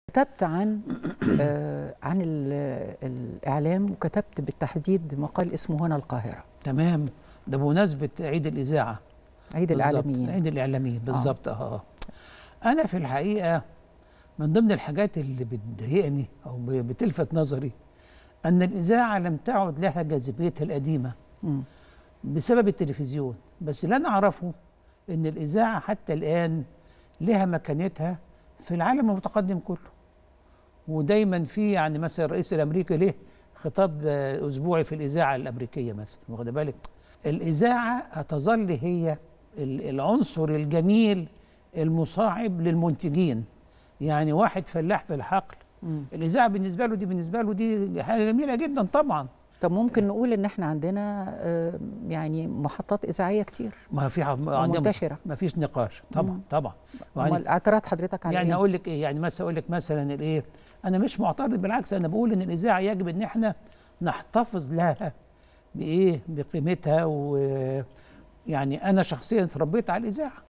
كتبت عن آه عن ال- الاعلام وكتبت بالتحديد مقال اسمه هنا القاهره تمام ده بمناسبه عيد الاذاعه عيد بالظبط. الاعلاميين عيد الاعلاميين بالظبط اه آه. انا في الحقيقه من ضمن الحاجات اللي بتضايقني او ب- بتلفت نظري ان الاذاعه لم تعد لها جاذبيتها القديمه مم. بسبب التلفزيون بس اللي انا اعرفه ان الاذاعه حتى الان لها مكانتها في العالم المتقدم كله ودايما في يعني مثلا الرئيس الامريكي له خطاب آه، اسبوعي في الاذاعه الامريكيه مثلا واخد بالك الاذاعه هتظل هي ال- العنصر الجميل المصاعب للمنتجين يعني واحد فلاح في الحقل مم. الاذاعه بالنسبه له دي بالنسبه له دي حاجه جميله جدا طبعا طب ممكن نقول ان احنا عندنا آه يعني محطات اذاعيه كتير ما في ح- عندنا مش- ومنتشره ما فيش نقاش طبعا مم. طبعا امال اعتراض حضرتك على يعني إيه؟ اقول لك ايه يعني مثلا اقول لك مثلا الايه انا مش معترض بالعكس انا بقول ان الاذاعه يجب ان احنا نحتفظ لها بايه بقيمتها و يعني انا شخصيا اتربيت على الاذاعه